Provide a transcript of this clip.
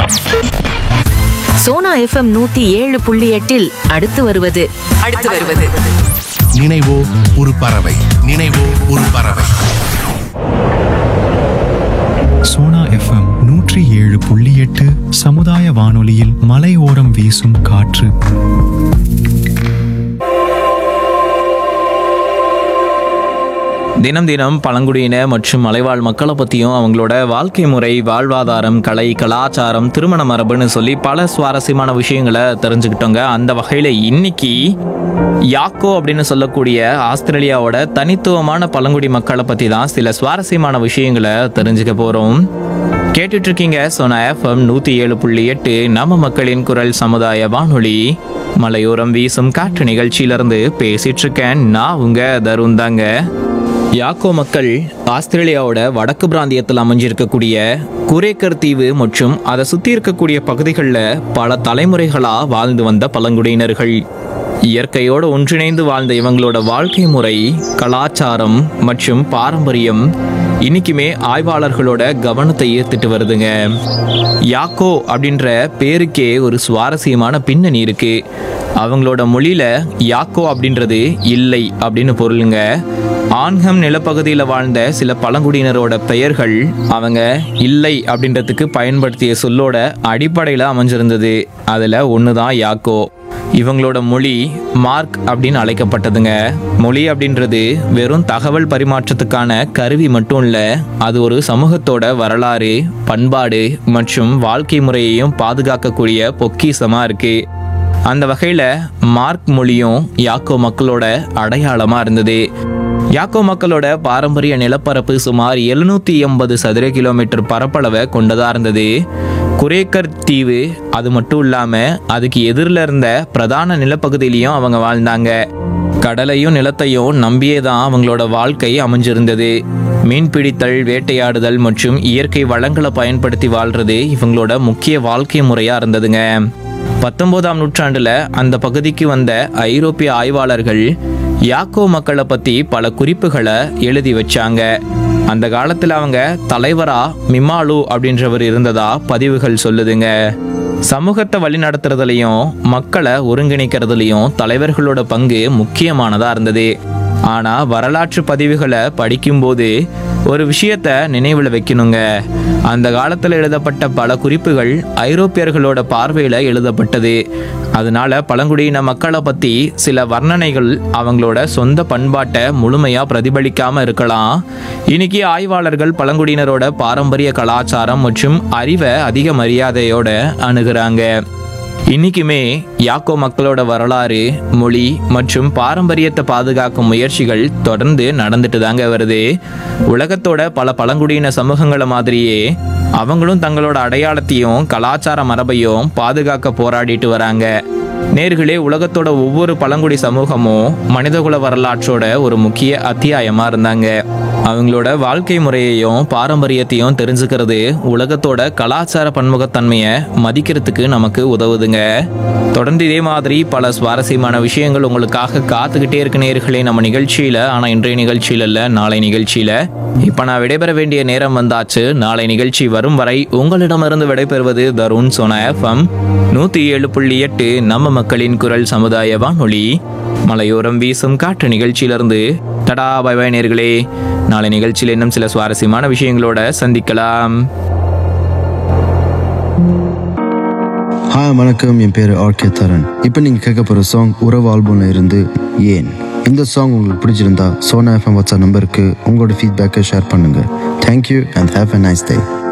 Sona FM நூத்தி ஏழு புள்ளி எட்டில் அடுத்து வருவது அடுத்து வருவது நினைவோ ஒரு பறவை நினைவோ ஒரு பறவை சோனா எஃப்எம் நூற்றி ஏழு புள்ளி எட்டு சமுதாய வானொலியில் மலையோரம் வீசும் காற்று தினம் தினம் பழங்குடியின மற்றும் மலைவாழ் மக்களை பற்றியும் அவங்களோட வாழ்க்கை முறை வாழ்வாதாரம் கலை கலாச்சாரம் திருமண மரபுன்னு சொல்லி பல சுவாரஸ்யமான விஷயங்களை தெரிஞ்சுக்கிட்டோங்க அந்த வகையில் இன்னைக்கு யாக்கோ அப்படின்னு சொல்லக்கூடிய ஆஸ்திரேலியாவோட தனித்துவமான பழங்குடி மக்களை பற்றி தான் சில சுவாரஸ்யமான விஷயங்களை தெரிஞ்சுக்க போகிறோம் கேட்டுட்டு இருக்கீங்க சோனா எஃப்எம் நூற்றி ஏழு புள்ளி எட்டு நம்ம மக்களின் குரல் சமுதாய வானொலி மலையோரம் வீசும் காற்று நிகழ்ச்சியிலிருந்து பேசிட்டு இருக்கேன் நான் உங்க தருண் தாங்க யாக்கோ மக்கள் ஆஸ்திரேலியாவோட வடக்கு பிராந்தியத்தில் அமைஞ்சிருக்கக்கூடிய குரேக்கர் தீவு மற்றும் அதை சுற்றி இருக்கக்கூடிய பகுதிகளில் பல தலைமுறைகளாக வாழ்ந்து வந்த பழங்குடியினர்கள் இயற்கையோடு ஒன்றிணைந்து வாழ்ந்த இவங்களோட வாழ்க்கை முறை கலாச்சாரம் மற்றும் பாரம்பரியம் இன்னைக்குமே ஆய்வாளர்களோட கவனத்தை ஈர்த்துட்டு வருதுங்க யாக்கோ அப்படின்ற பேருக்கே ஒரு சுவாரஸ்யமான பின்னணி இருக்கு அவங்களோட மொழியில யாக்கோ அப்படின்றது இல்லை அப்படின்னு பொருளுங்க ஆன்ஹம் நிலப்பகுதியில் வாழ்ந்த சில பழங்குடியினரோட பெயர்கள் அவங்க இல்லை அப்படின்றதுக்கு பயன்படுத்திய சொல்லோட அடிப்படையில் அமைஞ்சிருந்தது அதில் ஒன்று தான் யாக்கோ இவங்களோட மொழி மார்க் அப்படின்னு அழைக்கப்பட்டதுங்க மொழி அப்படின்றது வெறும் தகவல் பரிமாற்றத்துக்கான கருவி மட்டும் இல்லை அது ஒரு சமூகத்தோட வரலாறு பண்பாடு மற்றும் வாழ்க்கை முறையையும் பாதுகாக்கக்கூடிய பொக்கிஷமாக இருக்கு அந்த வகையில் மார்க் மொழியும் யாக்கோ மக்களோட அடையாளமாக இருந்தது யாக்கோ மக்களோட பாரம்பரிய நிலப்பரப்பு சுமார் எழுநூத்தி எண்பது சதுர கிலோமீட்டர் பரப்பளவை கொண்டதா இருந்தது குரேக்கர் தீவு அது மட்டும் இல்லாம அதுக்கு எதிரில் இருந்த பிரதான நிலப்பகுதியிலையும் அவங்க வாழ்ந்தாங்க கடலையும் நிலத்தையும் நம்பியே தான் அவங்களோட வாழ்க்கை அமைஞ்சிருந்தது மீன் பிடித்தல் வேட்டையாடுதல் மற்றும் இயற்கை வளங்களை பயன்படுத்தி வாழ்றது இவங்களோட முக்கிய வாழ்க்கை முறையா இருந்ததுங்க பத்தொன்பதாம் நூற்றாண்டுல அந்த பகுதிக்கு வந்த ஐரோப்பிய ஆய்வாளர்கள் யாக்கோ மக்களை பத்தி பல குறிப்புகளை எழுதி வச்சாங்க அந்த காலத்துல அவங்க தலைவரா மிமாலு அப்படின்றவர் இருந்ததா பதிவுகள் சொல்லுதுங்க சமூகத்தை வழிநடத்துறதுலையும் மக்களை ஒருங்கிணைக்கிறதுலையும் தலைவர்களோட பங்கு முக்கியமானதா இருந்தது ஆனா வரலாற்று பதிவுகளை படிக்கும்போது ஒரு விஷயத்த நினைவில் வைக்கணுங்க அந்த காலத்தில் எழுதப்பட்ட பல குறிப்புகள் ஐரோப்பியர்களோட பார்வையில் எழுதப்பட்டது அதனால பழங்குடியின மக்களை பற்றி சில வர்ணனைகள் அவங்களோட சொந்த பண்பாட்டை முழுமையாக பிரதிபலிக்காம இருக்கலாம் இன்னைக்கு ஆய்வாளர்கள் பழங்குடியினரோட பாரம்பரிய கலாச்சாரம் மற்றும் அறிவை அதிக மரியாதையோட அணுகுறாங்க இன்னைக்குமே யாக்கோ மக்களோட வரலாறு மொழி மற்றும் பாரம்பரியத்தை பாதுகாக்கும் முயற்சிகள் தொடர்ந்து நடந்துட்டு தாங்க வருது உலகத்தோட பல பழங்குடியின சமூகங்களை மாதிரியே அவங்களும் தங்களோட அடையாளத்தையும் கலாச்சார மரபையும் பாதுகாக்க போராடிட்டு வராங்க நேர்களே உலகத்தோட ஒவ்வொரு பழங்குடி சமூகமும் மனிதகுல வரலாற்றோட ஒரு முக்கிய அத்தியாயமா இருந்தாங்க அவங்களோட வாழ்க்கை முறையையும் பாரம்பரியத்தையும் தெரிஞ்சுக்கிறது உலகத்தோட கலாச்சார பன்முகத்தன்மையை மதிக்கிறதுக்கு நமக்கு உதவுதுங்க தொடர்ந்து இதே மாதிரி பல சுவாரஸ்யமான விஷயங்கள் உங்களுக்காக காத்துக்கிட்டே இருக்க நேர்களே நம்ம நிகழ்ச்சியில ஆனா இன்றைய நிகழ்ச்சியில இல்ல நாளை நிகழ்ச்சியில இப்ப நான் விடைபெற வேண்டிய நேரம் வந்தாச்சு நாளை நிகழ்ச்சி வரும் வரை உங்களிடமிருந்து விடைபெறுவது தருண் சோனா எஃப்எம் நூத்தி ஏழு புள்ளி எட்டு நம்ம மக்களின் குரல் சமுதாய வானொலி மலையோரம் வீசும் காற்று நிகழ்ச்சியிலிருந்து தடா பை பை நேர்களே நாளை நிகழ்ச்சியில் இன்னும் சில சுவாரஸ்யமான விஷயங்களோட சந்திக்கலாம் ஹாய் வணக்கம் என் பேர் ஆர்கே தரன் இப்போ நீங்கள் கேட்க போகிற சாங் உறவு ஆல்பம்ல இருந்து ஏன் இந்த சாங் உங்களுக்கு பிடிச்சிருந்தா சோனா எஃப்எம் வாட்ஸ்அப் நம்பருக்கு உங்களோட ஃபீட்பேக்கை ஷேர் பண்ணுங்கள் thank you and have a nice day